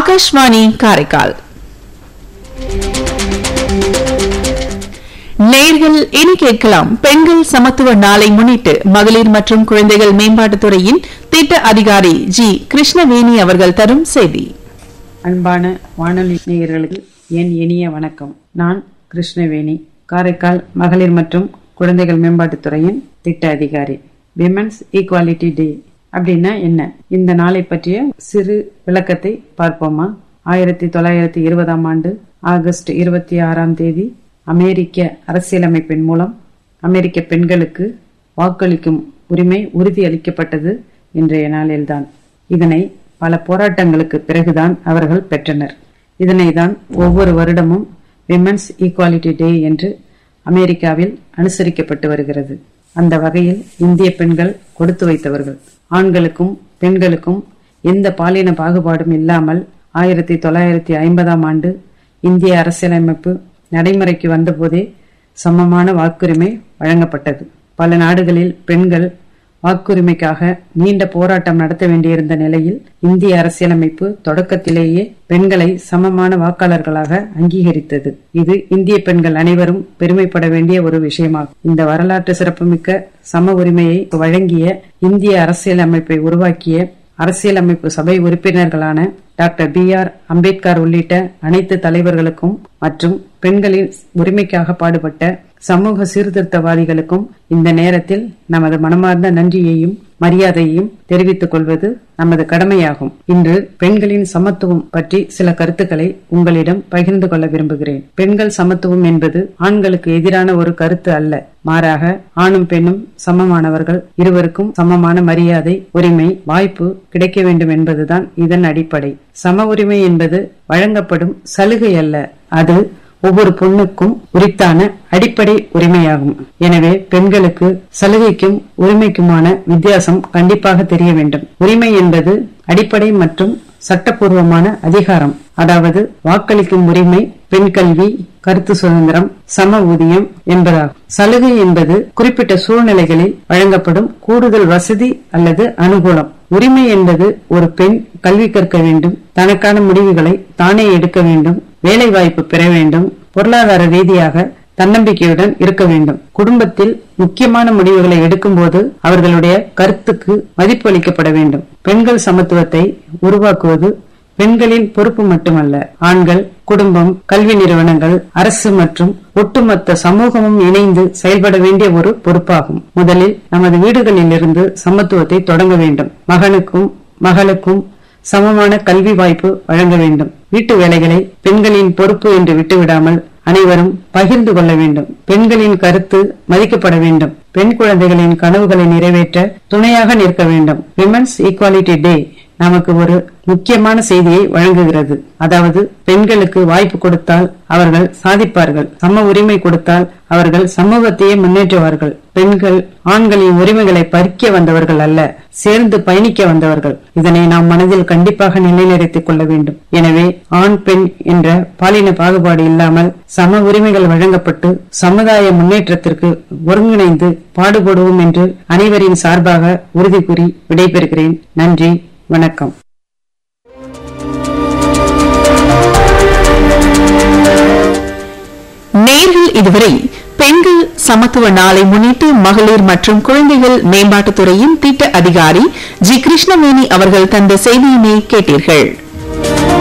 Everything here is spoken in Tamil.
ஆகாஷ்வாணி காரைக்கால் நேர்கள் இனி கேட்கலாம் பெண்கள் சமத்துவ நாளை முன்னிட்டு மகளிர் மற்றும் குழந்தைகள் மேம்பாட்டுத் துறையின் திட்ட அதிகாரி ஜி கிருஷ்ணவேணி அவர்கள் தரும் செய்தி அன்பான வானொலி நேயர்களுக்கு என் இனிய வணக்கம் நான் கிருஷ்ணவேணி காரைக்கால் மகளிர் மற்றும் குழந்தைகள் மேம்பாட்டுத் துறையின் திட்ட அதிகாரி விமென்ஸ் ஈக்குவாலிட்டி டே அப்படின்னா என்ன இந்த நாளை பற்றிய சிறு விளக்கத்தை பார்ப்போமா ஆயிரத்தி தொள்ளாயிரத்தி இருபதாம் ஆண்டு ஆகஸ்ட் இருபத்தி ஆறாம் தேதி அமெரிக்க அரசியலமைப்பின் மூலம் அமெரிக்க பெண்களுக்கு வாக்களிக்கும் உரிமை உறுதியளிக்கப்பட்டது இன்றைய நாளில்தான் இதனை பல போராட்டங்களுக்கு பிறகுதான் அவர்கள் பெற்றனர் இதனை தான் ஒவ்வொரு வருடமும் விமென்ஸ் ஈக்குவாலிட்டி டே என்று அமெரிக்காவில் அனுசரிக்கப்பட்டு வருகிறது அந்த வகையில் இந்திய பெண்கள் கொடுத்து வைத்தவர்கள் ஆண்களுக்கும் பெண்களுக்கும் எந்த பாலின பாகுபாடும் இல்லாமல் ஆயிரத்தி தொள்ளாயிரத்தி ஐம்பதாம் ஆண்டு இந்திய அரசியலமைப்பு நடைமுறைக்கு வந்தபோதே சமமான வாக்குரிமை வழங்கப்பட்டது பல நாடுகளில் பெண்கள் வாக்குரிமைக்காக நீண்ட போராட்டம் நடத்த வேண்டியிருந்த நிலையில் இந்திய அரசியலமைப்பு தொடக்கத்திலேயே பெண்களை சமமான வாக்காளர்களாக அங்கீகரித்தது இது இந்திய பெண்கள் அனைவரும் பெருமைப்பட வேண்டிய ஒரு விஷயமாகும் இந்த வரலாற்று சிறப்புமிக்க சம உரிமையை வழங்கிய இந்திய அரசியலமைப்பை உருவாக்கிய அரசியலமைப்பு சபை உறுப்பினர்களான டாக்டர் பி ஆர் அம்பேத்கர் உள்ளிட்ட அனைத்து தலைவர்களுக்கும் மற்றும் பெண்களின் உரிமைக்காக பாடுபட்ட சமூக சீர்திருத்தவாதிகளுக்கும் இந்த நேரத்தில் நமது மனமார்ந்த நன்றியையும் மரியாதையையும் தெரிவித்துக் கொள்வது நமது கடமையாகும் இன்று பெண்களின் சமத்துவம் பற்றி சில கருத்துக்களை உங்களிடம் பகிர்ந்து கொள்ள விரும்புகிறேன் பெண்கள் சமத்துவம் என்பது ஆண்களுக்கு எதிரான ஒரு கருத்து அல்ல மாறாக ஆணும் பெண்ணும் சமமானவர்கள் இருவருக்கும் சமமான மரியாதை உரிமை வாய்ப்பு கிடைக்க வேண்டும் என்பதுதான் இதன் அடிப்படை சம உரிமை என்பது வழங்கப்படும் சலுகை அல்ல அது ஒவ்வொரு பொண்ணுக்கும் உரித்தான அடிப்படை உரிமையாகும் எனவே பெண்களுக்கு சலுகைக்கும் உரிமைக்குமான வித்தியாசம் கண்டிப்பாக தெரிய வேண்டும் உரிமை என்பது அடிப்படை மற்றும் சட்டப்பூர்வமான அதிகாரம் அதாவது வாக்களிக்கும் உரிமை பெண் கல்வி கருத்து சுதந்திரம் சம ஊதியம் என்பதாகும் சலுகை என்பது குறிப்பிட்ட சூழ்நிலைகளில் வழங்கப்படும் கூடுதல் வசதி அல்லது அனுகூலம் உரிமை என்பது ஒரு பெண் கல்வி கற்க வேண்டும் தனக்கான முடிவுகளை தானே எடுக்க வேண்டும் வேலை வாய்ப்பு பெற வேண்டும் பொருளாதார ரீதியாக தன்னம்பிக்கையுடன் இருக்க வேண்டும் குடும்பத்தில் முக்கியமான முடிவுகளை எடுக்கும்போது அவர்களுடைய கருத்துக்கு மதிப்பு அளிக்கப்பட வேண்டும் பெண்கள் சமத்துவத்தை உருவாக்குவது பெண்களின் பொறுப்பு மட்டுமல்ல ஆண்கள் குடும்பம் கல்வி நிறுவனங்கள் அரசு மற்றும் ஒட்டுமொத்த சமூகமும் இணைந்து செயல்பட வேண்டிய ஒரு பொறுப்பாகும் முதலில் நமது வீடுகளில் இருந்து சமத்துவத்தை தொடங்க வேண்டும் மகனுக்கும் மகளுக்கும் சமமான கல்வி வாய்ப்பு வழங்க வேண்டும் வீட்டு வேலைகளை பெண்களின் பொறுப்பு என்று விட்டுவிடாமல் அனைவரும் பகிர்ந்து கொள்ள வேண்டும் பெண்களின் கருத்து மதிக்கப்பட வேண்டும் பெண் குழந்தைகளின் கனவுகளை நிறைவேற்ற துணையாக நிற்க வேண்டும் விமன்ஸ் ஈக்குவாலிட்டி டே நமக்கு ஒரு முக்கியமான செய்தியை வழங்குகிறது அதாவது பெண்களுக்கு வாய்ப்பு கொடுத்தால் அவர்கள் சாதிப்பார்கள் சம உரிமை கொடுத்தால் அவர்கள் சமூகத்தையே முன்னேற்றுவார்கள் பெண்கள் ஆண்களின் உரிமைகளை பறிக்க வந்தவர்கள் அல்ல சேர்ந்து பயணிக்க வந்தவர்கள் இதனை நாம் மனதில் கண்டிப்பாக நிலைநிறுத்திக் கொள்ள வேண்டும் எனவே ஆண் பெண் என்ற பாலின பாகுபாடு இல்லாமல் சம உரிமைகள் வழங்கப்பட்டு சமுதாய முன்னேற்றத்திற்கு ஒருங்கிணைந்து பாடுபடுவோம் என்று அனைவரின் சார்பாக உறுதி கூறி விடைபெறுகிறேன் நன்றி வணக்கம் நேர்கள் இதுவரை பெண்கள் சமத்துவ நாளை முன்னிட்டு மகளிர் மற்றும் குழந்தைகள் மேம்பாட்டுத் துறையின் திட்ட அதிகாரி ஜி கிருஷ்ணவேணி அவர்கள் தந்த செய்தியினை கேட்டீர்கள்